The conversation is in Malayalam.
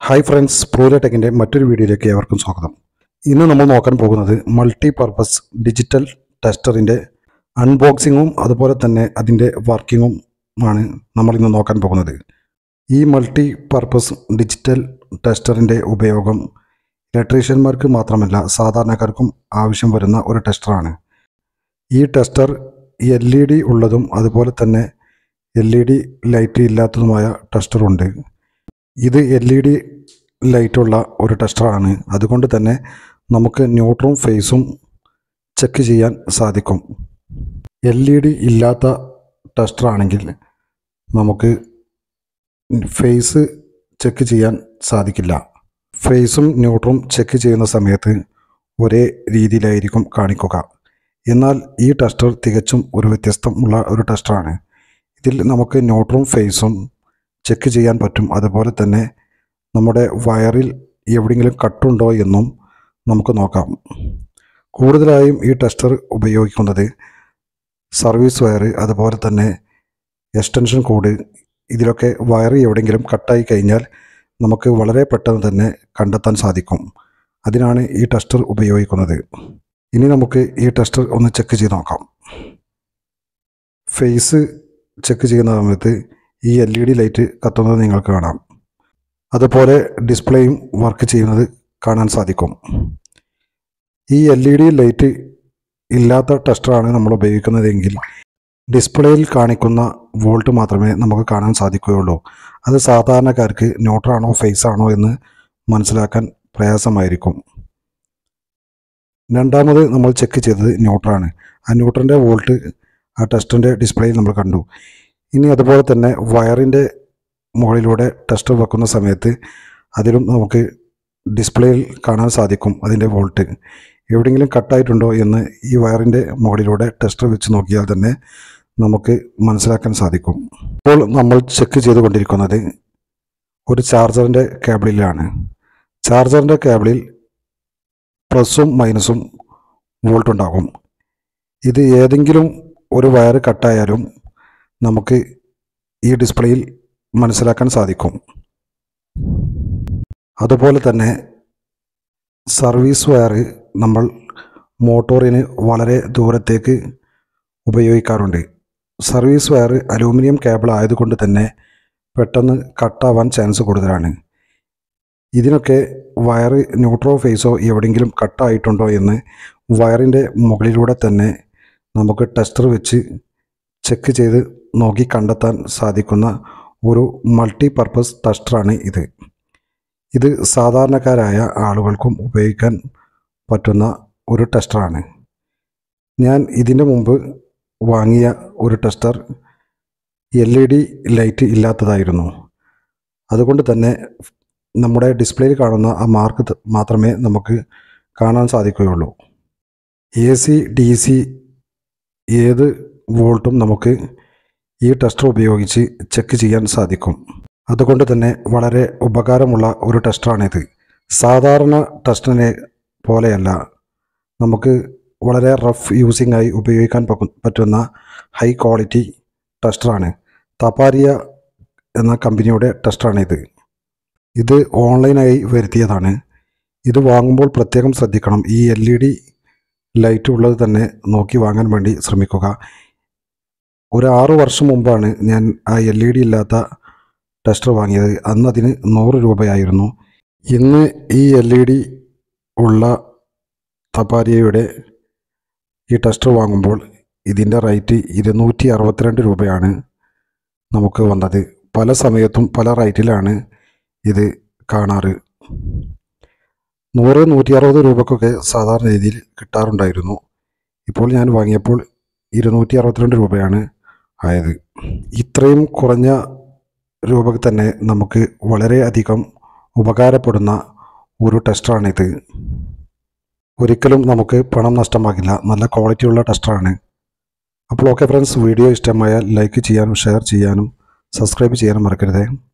ഹായ് ഫ്രണ്ട്സ് പ്രൂല ടെക്കിൻ്റെ മറ്റൊരു വീഡിയോയിലേക്ക് ഏവർക്കും സ്വാഗതം ഇന്ന് നമ്മൾ നോക്കാൻ പോകുന്നത് മൾട്ടി പർപ്പസ് ഡിജിറ്റൽ ടെസ്റ്ററിൻ്റെ അൺബോക്സിങ്ങും അതുപോലെ തന്നെ അതിൻ്റെ വർക്കിങ്ങും ആണ് നമ്മൾ ഇന്ന് നോക്കാൻ പോകുന്നത് ഈ മൾട്ടി പർപ്പസ് ഡിജിറ്റൽ ടെസ്റ്ററിൻ്റെ ഉപയോഗം ഇലക്ട്രീഷ്യന്മാർക്ക് മാത്രമല്ല സാധാരണക്കാർക്കും ആവശ്യം വരുന്ന ഒരു ടെസ്റ്ററാണ് ഈ ടെസ്റ്റർ എൽ ഇ ഡി ഉള്ളതും അതുപോലെ തന്നെ എൽ ഇ ഡി ലൈറ്റ് ഇല്ലാത്തതുമായ ടെസ്റ്ററുണ്ട് ഇത് എൽ ഇ ഡി ലൈറ്റുള്ള ഒരു ടെസ്റ്ററാണ് അതുകൊണ്ട് തന്നെ നമുക്ക് ന്യൂട്രും ഫേസും ചെക്ക് ചെയ്യാൻ സാധിക്കും എൽ ഇ ഡി ഇല്ലാത്ത ടെസ്റ്ററാണെങ്കിൽ നമുക്ക് ഫേസ് ചെക്ക് ചെയ്യാൻ സാധിക്കില്ല ഫേസും ന്യൂട്രും ചെക്ക് ചെയ്യുന്ന സമയത്ത് ഒരേ രീതിയിലായിരിക്കും കാണിക്കുക എന്നാൽ ഈ ടെസ്റ്റർ തികച്ചും ഒരു വ്യത്യസ്തമുള്ള ഒരു ടെസ്റ്ററാണ് ഇതിൽ നമുക്ക് ന്യൂട്രും ഫേസും ചെക്ക് ചെയ്യാൻ പറ്റും അതുപോലെ തന്നെ നമ്മുടെ വയറിൽ എവിടെയെങ്കിലും കട്ടുണ്ടോ എന്നും നമുക്ക് നോക്കാം കൂടുതലായും ഈ ടെസ്റ്റർ ഉപയോഗിക്കുന്നത് സർവീസ് വയർ അതുപോലെ തന്നെ എക്സ്റ്റൻഷൻ കോഡ് ഇതിലൊക്കെ വയർ എവിടെയെങ്കിലും കട്ടായി കഴിഞ്ഞാൽ നമുക്ക് വളരെ പെട്ടെന്ന് തന്നെ കണ്ടെത്താൻ സാധിക്കും അതിനാണ് ഈ ടെസ്റ്റർ ഉപയോഗിക്കുന്നത് ഇനി നമുക്ക് ഈ ടെസ്റ്റർ ഒന്ന് ചെക്ക് ചെയ്ത് നോക്കാം ഫേസ് ചെക്ക് ചെയ്യുന്ന സമയത്ത് ഈ എൽ ഇ ഡി ലൈറ്റ് കത്തുന്നത് നിങ്ങൾക്ക് കാണാം അതുപോലെ ഡിസ്പ്ലേയും വർക്ക് ചെയ്യുന്നത് കാണാൻ സാധിക്കും ഈ എൽ ഇ ഡി ലൈറ്റ് ഇല്ലാത്ത ടെസ്റ്ററാണ് നമ്മൾ ഉപയോഗിക്കുന്നതെങ്കിൽ ഡിസ്പ്ലേയിൽ കാണിക്കുന്ന വോൾട്ട് മാത്രമേ നമുക്ക് കാണാൻ സാധിക്കുകയുള്ളൂ അത് സാധാരണക്കാർക്ക് ന്യൂട്രാണോ ഫേസ് ആണോ എന്ന് മനസ്സിലാക്കാൻ പ്രയാസമായിരിക്കും രണ്ടാമത് നമ്മൾ ചെക്ക് ചെയ്തത് ന്യൂട്രാണ് ആ ന്യൂട്രൻ്റെ വോൾട്ട് ആ ടെസ്റ്റിൻ്റെ ഡിസ്പ്ലേയിൽ നമ്മൾ കണ്ടു ഇനി അതുപോലെ തന്നെ വയറിൻ്റെ മുകളിലൂടെ ടെസ്റ്റർ വെക്കുന്ന സമയത്ത് അതിലും നമുക്ക് ഡിസ്പ്ലേയിൽ കാണാൻ സാധിക്കും അതിൻ്റെ വോൾട്ട് എവിടെയെങ്കിലും കട്ടായിട്ടുണ്ടോ എന്ന് ഈ വയറിൻ്റെ മുകളിലൂടെ ടെസ്റ്റർ വെച്ച് നോക്കിയാൽ തന്നെ നമുക്ക് മനസ്സിലാക്കാൻ സാധിക്കും ഇപ്പോൾ നമ്മൾ ചെക്ക് ചെയ്തുകൊണ്ടിരിക്കുന്നത് ഒരു ചാർജറിൻ്റെ കേബിളിലാണ് ചാർജറിൻ്റെ കേബിളിൽ പ്ലസും മൈനസും വോൾട്ട് ഉണ്ടാകും ഇത് ഏതെങ്കിലും ഒരു വയർ കട്ടായാലും നമുക്ക് ഈ ഡിസ്പ്ലേയിൽ മനസ്സിലാക്കാൻ സാധിക്കും അതുപോലെ തന്നെ സർവീസ് വയർ നമ്മൾ മോട്ടോറിന് വളരെ ദൂരത്തേക്ക് ഉപയോഗിക്കാറുണ്ട് സർവീസ് വയർ അലൂമിനിയം കേബിൾ ആയതുകൊണ്ട് തന്നെ പെട്ടെന്ന് കട്ടാവാൻ ചാൻസ് കൂടുതലാണ് ഇതിനൊക്കെ വയർ ന്യൂട്രോ ഫേസോ എവിടെയെങ്കിലും കട്ടായിട്ടുണ്ടോ എന്ന് വയറിൻ്റെ മുകളിലൂടെ തന്നെ നമുക്ക് ടെസ്റ്റർ വെച്ച് ചെക്ക് ചെയ്ത് നോക്കി കണ്ടെത്താൻ സാധിക്കുന്ന ഒരു മൾട്ടി പർപ്പസ് ടെസ്റ്ററാണ് ഇത് ഇത് സാധാരണക്കാരായ ആളുകൾക്കും ഉപയോഗിക്കാൻ പറ്റുന്ന ഒരു ടെസ്റ്ററാണ് ഞാൻ ഇതിൻ്റെ മുമ്പ് വാങ്ങിയ ഒരു tester L E D light ഇല്ലാത്തതായിരുന്നു അതുകൊണ്ട് തന്നെ നമ്മുടെ ഡിസ്പ്ലേയിൽ കാണുന്ന ആ മാർക്ക് ത- മാത്രമേ നമുക്ക് കാണാൻ സാധിക്കുകയുള്ളൂ എ സി ഡി സി ഏത് വോൾട്ടും നമുക്ക് ഈ ടെസ്റ്റർ ഉപയോഗിച്ച് ചെക്ക് ചെയ്യാൻ സാധിക്കും അതുകൊണ്ട് തന്നെ വളരെ ഉപകാരമുള്ള ഒരു ടെസ്റ്ററാണിത് സാധാരണ ടെസ്റ്റിനെ പോലെയല്ല നമുക്ക് വളരെ റഫ് യൂസിംഗ് ആയി ഉപയോഗിക്കാൻ പക്കു- പറ്റുന്ന ഹൈ ക്വാളിറ്റി ടെസ്റ്ററാണ് തപാരിയ എന്ന കമ്പനിയുടെ ടെസ്റ്ററാണിത് ഇത് ഓൺലൈനായി വരുത്തിയതാണ് ഇത് വാങ്ങുമ്പോൾ പ്രത്യേകം ശ്രദ്ധിക്കണം ഈ എൽ ഇ ഡി ലൈറ്റ് ഉള്ളത് തന്നെ നോക്കി വാങ്ങാൻ വേണ്ടി ശ്രമിക്കുക ഒരു ആറു വർഷം മുമ്പാണ് ഞാൻ ആ എൽ ഇ ഡി ഇല്ലാത്ത ടെസ്റ്റർ വാങ്ങിയത് അന്ന് അതിന് നൂറ് രൂപയായിരുന്നു ഇന്ന് ഈ എൽ ഇ ഡി ഉള്ള തപാരിയയുടെ ഈ ടെസ്റ്റർ വാങ്ങുമ്പോൾ ഇതിൻ്റെ റേറ്റ് ഇരുന്നൂറ്റി അറുപത്തിരണ്ട് രൂപയാണ് നമുക്ക് വന്നത് പല സമയത്തും പല റേറ്റിലാണ് ഇത് കാണാറ് നൂറ് നൂറ്റി അറുപത് രൂപക്കൊക്കെ സാധാരണ രീതിയിൽ കിട്ടാറുണ്ടായിരുന്നു ഇപ്പോൾ ഞാൻ വാങ്ങിയപ്പോൾ ഇരുന്നൂറ്റി അറുപത്തിരണ്ട് രൂപയാണ് ആയത് ഇത്രയും കുറഞ്ഞ രൂപക്ക് തന്നെ നമുക്ക് വളരെയധികം ഉപകാരപ്പെടുന്ന ഒരു ടെസ്റ്ററാണിത് ഒരിക്കലും നമുക്ക് പണം നഷ്ടമാകില്ല നല്ല ക്വാളിറ്റിയുള്ള ടെസ്റ്ററാണ് അപ്പോൾ ഓക്കെ ഫ്രണ്ട്സ് വീഡിയോ ഇഷ്ടമായാൽ ലൈക്ക് ചെയ്യാനും ഷെയർ ചെയ്യാനും സബ്സ്ക്രൈബ് ചെയ്യാനും മറക്കരുതേ